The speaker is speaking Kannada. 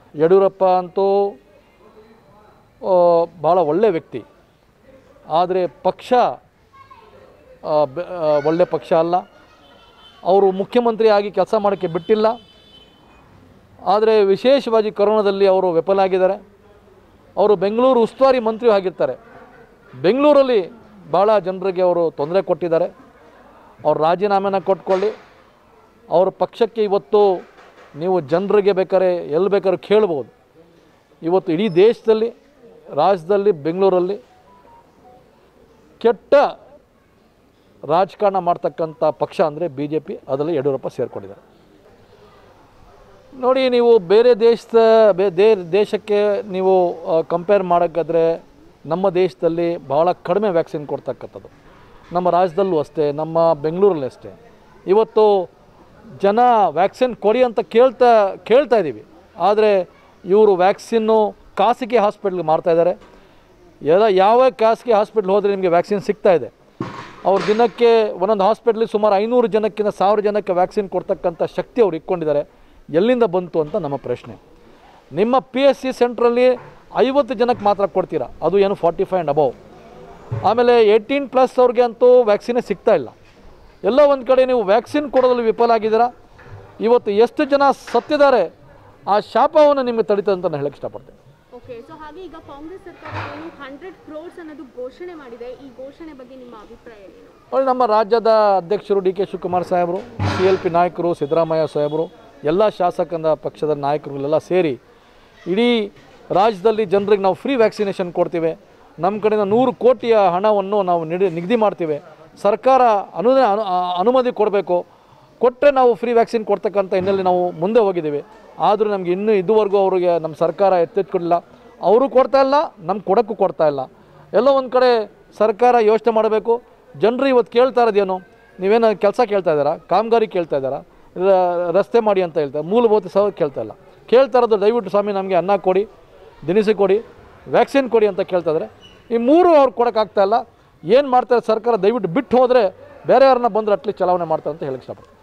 ಯಡಿಯೂರಪ್ಪ ಅಂತೂ ಆ, ಭಾಳ ಒಳ್ಳೆ ವ್ಯಕ್ತಿ ಆದರೆ ಪಕ್ಷ ಆ, ಬೆ- ಆ, ಒಳ್ಳೆ ಪಕ್ಷ ಅಲ್ಲ ಅವರು ಮುಖ್ಯಮಂತ್ರಿ ಆಗಿ ಕೆಲಸ ಮಾಡೋಕ್ಕೆ ಬಿಟ್ಟಿಲ್ಲ ಆದರೆ ವಿಶೇಷವಾಗಿ ಕೊರೋನಾದಲ್ಲಿ ಅವರು ವಿಫಲ ಆಗಿದ್ದಾರೆ ಅವರು ಬೆಂಗಳೂರು ಉಸ್ತುವಾರಿ ಮಂತ್ರಿ ಆಗಿರ್ತಾರೆ ಬೆಂಗಳೂರಲ್ಲಿ ಭಾಳ ಜನರಿಗೆ ಅವರು ತೊಂದರೆ ಕೊಟ್ಟಿದ್ದಾರೆ ಅವ್ರು ರಾಜೀನಾಮೆನ ಕೊಟ್ಕೊಳ್ಳಿ ಅವ್ರ ಪಕ್ಷಕ್ಕೆ ಇವತ್ತು ನೀವು ಜನರಿಗೆ ಬೇಕಾದ್ರೆ ಎಲ್ಲಿ ಬೇಕಾದ್ರೂ ಕೇಳ್ಬೋದು ಇವತ್ತು ಇಡೀ ದೇಶದಲ್ಲಿ ರಾಜ್ಯದಲ್ಲಿ ಬೆಂಗಳೂರಲ್ಲಿ ಕೆಟ್ಟ ರಾಜಕಾರಣ ಮಾಡ್ತಕ್ಕಂಥ ಪಕ್ಷ ಅಂದರೆ ಬಿ ಜೆ ಪಿ ಅದರಲ್ಲಿ ಯಡಿಯೂರಪ್ಪ ಸೇರಿಕೊಂಡಿದ್ದಾರೆ ನೋಡಿ ನೀವು ಬೇರೆ ದೇಶದ ಬೇ ದೇ ದೇಶಕ್ಕೆ ನೀವು ಕಂಪೇರ್ ಮಾಡೋಕ್ಕಾದ್ರೆ ನಮ್ಮ ದೇಶದಲ್ಲಿ ಭಾಳ ಕಡಿಮೆ ವ್ಯಾಕ್ಸಿನ್ ಕೊಡ್ತಕ್ಕಂಥದ್ದು ನಮ್ಮ ರಾಜ್ಯದಲ್ಲೂ ಅಷ್ಟೇ ನಮ್ಮ ಬೆಂಗಳೂರಲ್ಲಿ ಅಷ್ಟೇ ಇವತ್ತು ಜನ ವ್ಯಾಕ್ಸಿನ್ ಕೊಡಿ ಅಂತ ಕೇಳ್ತಾ ಕೇಳ್ತಾ ಇದ್ದೀವಿ ಆದರೆ ಇವರು ವ್ಯಾಕ್ಸಿನ್ನು ಖಾಸಗಿ ಹಾಸ್ಪಿಟ್ಲ್ಗೆ ಮಾಡ್ತಾ ಇದ್ದಾರೆ ಎಲ್ಲ ಯಾವ ಖಾಸಗಿ ಹಾಸ್ಪಿಟ್ಲ್ ಹೋದರೆ ನಿಮಗೆ ವ್ಯಾಕ್ಸಿನ್ ಸಿಗ್ತಾ ಇದೆ ಅವ್ರು ದಿನಕ್ಕೆ ಒಂದೊಂದು ಹಾಸ್ಪಿಟ್ಲಿಗೆ ಸುಮಾರು ಐನೂರು ಜನಕ್ಕಿಂತ ಸಾವಿರ ಜನಕ್ಕೆ ವ್ಯಾಕ್ಸಿನ್ ಕೊಡ್ತಕ್ಕಂಥ ಶಕ್ತಿ ಅವ್ರು ಇಟ್ಕೊಂಡಿದ್ದಾರೆ ಎಲ್ಲಿಂದ ಬಂತು ಅಂತ ನಮ್ಮ ಪ್ರಶ್ನೆ ನಿಮ್ಮ ಪಿ ಎಸ್ ಸಿ ಸೆಂಟ್ರಲ್ಲಿ ಐವತ್ತು ಜನಕ್ಕೆ ಮಾತ್ರ ಕೊಡ್ತೀರಾ ಅದು ಏನು ಫಾರ್ಟಿ ಫೈವ್ ಆ್ಯಂಡ್ ಅಬೌವ್ ಆಮೇಲೆ ಏಯ್ಟೀನ್ ಪ್ಲಸ್ ಅವ್ರಿಗೆ ಅಂತೂ ವ್ಯಾಕ್ಸಿನೇ ಸಿಗ್ತಾ ಇಲ್ಲ ಎಲ್ಲೋ ಒಂದು ಕಡೆ ನೀವು ವ್ಯಾಕ್ಸಿನ್ ಕೊಡೋದ್ರಲ್ಲಿ ವಿಫಲ ಆಗಿದ್ದೀರಾ ಇವತ್ತು ಎಷ್ಟು ಜನ ಸತ್ತಿದ್ದಾರೆ ಆ ಶಾಪವನ್ನು ನಿಮಗೆ ತಡೀತದೆ ಅಂತ ನಾನು ಹೇಳಕ್ಕೆ ಇಷ್ಟಪಡ್ತೇನೆ ಓಕೆ ಸೊ ಹಾಗೆ ಈಗ ಕಾಂಗ್ರೆಸ್ ಸರ್ಕಾರ ಏನು ಹಂಡ್ರೆಡ್ ಕ್ರೋರ್ಸ್ ಅನ್ನೋದು ಘೋಷಣೆ ಮಾಡಿದೆ ಈ ಘೋಷಣೆ ಬಗ್ಗೆ ನಿಮ್ಮ ಅಭಿಪ್ರಾಯ ಏನು ನೋಡಿ ನಮ್ಮ ರಾಜ್ಯದ ಅಧ್ಯಕ್ಷರು ಡಿ ಕೆ ಶಿವಕುಮಾರ್ ಸಾಹೇಬರು ಸಿ ಎಲ್ ಪಿ ನಾಯಕರು ಸಿದ್ದರಾಮಯ್ಯ ಸಾಹೇಬರು ಎಲ್ಲ ಶಾಸಕರ ಪಕ್ಷದ ನಾಯಕರುಗಳೆಲ್ಲ ಸೇರಿ ಇಡೀ ರಾಜ್ಯದಲ್ಲಿ ಜನರಿಗೆ ನಾವು ಫ್ರೀ ವ್ಯಾಕ್ಸಿನೇಷನ್ ಕೊಡ್ತೀವಿ ನಮ್ಮ ಕಡೆಯಿಂದ ನೂರು ಕೋಟಿಯ ಹಣವನ್ನು ನಾವು ನಿಡಿ ನಿಗದಿ ಮಾಡ್ತೀವಿ ಸರ್ಕಾರ ಅನು ಅನು- ಅನುಮತಿ ಕೊಡಬೇಕು ಕೊಟ್ಟರೆ ನಾವು ಫ್ರೀ ವ್ಯಾಕ್ಸಿನ್ ಕೊಡ್ತಕ್ಕಂಥ ಹಿನ್ನೆಲೆ ನಾವು ಮುಂದೆ ಹೋಗಿದ್ದೀವಿ ಆದರೂ ನಮಗೆ ಇನ್ನೂ ಇದುವರೆಗೂ ಅವರಿಗೆ ನಮ್ಮ ಸರ್ಕಾರ ಎತ್ತೆತ್ಕೊಡಿಲ್ಲ ಅವರು ಕೊಡ್ತಾ ಇಲ್ಲ ನಮ್ಗೆ ಕೊಡೋಕ್ಕೂ ಕೊಡ್ತಾ ಇಲ್ಲ ಎಲ್ಲೋ ಒಂದು ಕಡೆ ಸರ್ಕಾರ ಯೋಚನೆ ಮಾಡಬೇಕು ಜನರು ಇವತ್ತು ಕೇಳ್ತಾ ಇರೋದೇನು ನೀವೇನು ಕೆಲಸ ಕೇಳ್ತಾ ಇದ್ದಾರಾ ಕಾಮಗಾರಿ ಕೇಳ್ತಾ ಇದ್ದಾರಾ ರ- ರಸ್ತೆ ಮಾಡಿ ಅಂತ ಹೇಳ್ತಾರೆ ಮೂಲಭೂತ ಸೌಲಭ್ಯ ಕೇಳ್ತಾ ಇಲ್ಲ ಕೇಳ್ತಾ ಇರೋದು ದಯವಿಟ್ಟು ಸ್ವಾಮಿ ನಮಗೆ ಅನ್ನ ಕೊಡಿ ದಿನಸಿ ಕೊಡಿ ವ್ಯಾಕ್ಸಿನ್ ಕೊಡಿ ಅಂತ ಕೇಳ್ತಾ ಇದ್ದಾರೆ ಈ ಮೂರು ಅವ್ರು ಕೊಡೋಕ್ಕಾಗ್ತಾ ಇಲ್ಲ ಏನು ಮಾಡ್ತಾರೆ ಸರ್ಕಾರ ದಯವಿಟ್ಟು ಬಿಟ್ಟು ಹೋದರೆ ಬೇರೆ ಯಾರನ್ನ ಬಂದರೆ ಅಟ್ಲೀಸ್ಟ್ ಚಲಾವಣೆ ಮಾಡ್ತಾರೆ ಅಂತ ಹೇಳಕ್ಕೆ ಇಷ್ಟಪಡ್ತೀನಿ